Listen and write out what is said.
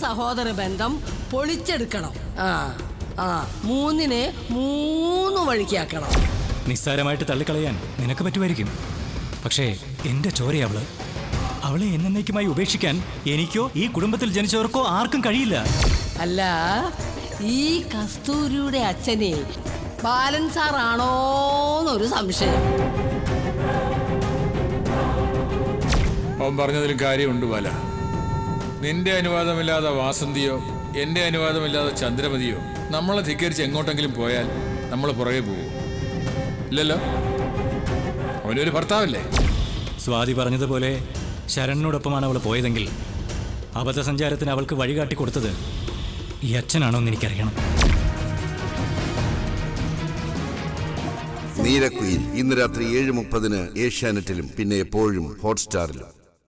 സഹോദര ബന്ധം പൊളിച്ചെടുക്കണം ആ ആ മൂന്നിനെ മൂന്ന് വഴിക്കാക്കണം നിസ്സാരമായിട്ട് തള്ളിക്കളയാൻ നിനക്ക് പറ്റുമായിരിക്കും പക്ഷേ എന്റെ ചോരയവള് അവളെ എന്നേക്കുമായി ഉപേക്ഷിക്കാൻ എനിക്കോ ഈ കുടുംബത്തിൽ ജനിച്ചവർക്കോ ആർക്കും കഴിയില്ല അല്ല ഈ കസ്തൂരിയുടെ അച്ഛനെ ബാലൻ സാറാണോന്നൊരു സംശയം അവൻ പറഞ്ഞതിലും കാര്യമുണ്ട് ബാല നിന്റെ അനുവാദമില്ലാതെ വാസന്തിയോ എന്റെ അനുവാദമില്ലാതെ ചന്ദ്രമതിയോ നമ്മളെ ധിക്കരിച്ച് എങ്ങോട്ടെങ്കിലും പോയാൽ നമ്മൾ പുറകെ പോകും ഇല്ലല്ലോ അവനൊരു ഭർത്താവല്ലേ സ്വാതി പറഞ്ഞതുപോലെ ശരണിനോടൊപ്പമാണ് അവൾ പോയതെങ്കിൽ അബദ്ധസഞ്ചാരത്തിന് അവൾക്ക് വഴികാട്ടി കൊടുത്തത് ഈ അച്ഛനാണോ എന്ന് എനിക്കറിയണം നീലക്കുയിൽ ഇന്ന് രാത്രി ഏഴ് മുപ്പതിന് ഏഷ്യാനെറ്റിലും പിന്നെ എപ്പോഴും ഹോട്ട്സ്റ്റാറിലും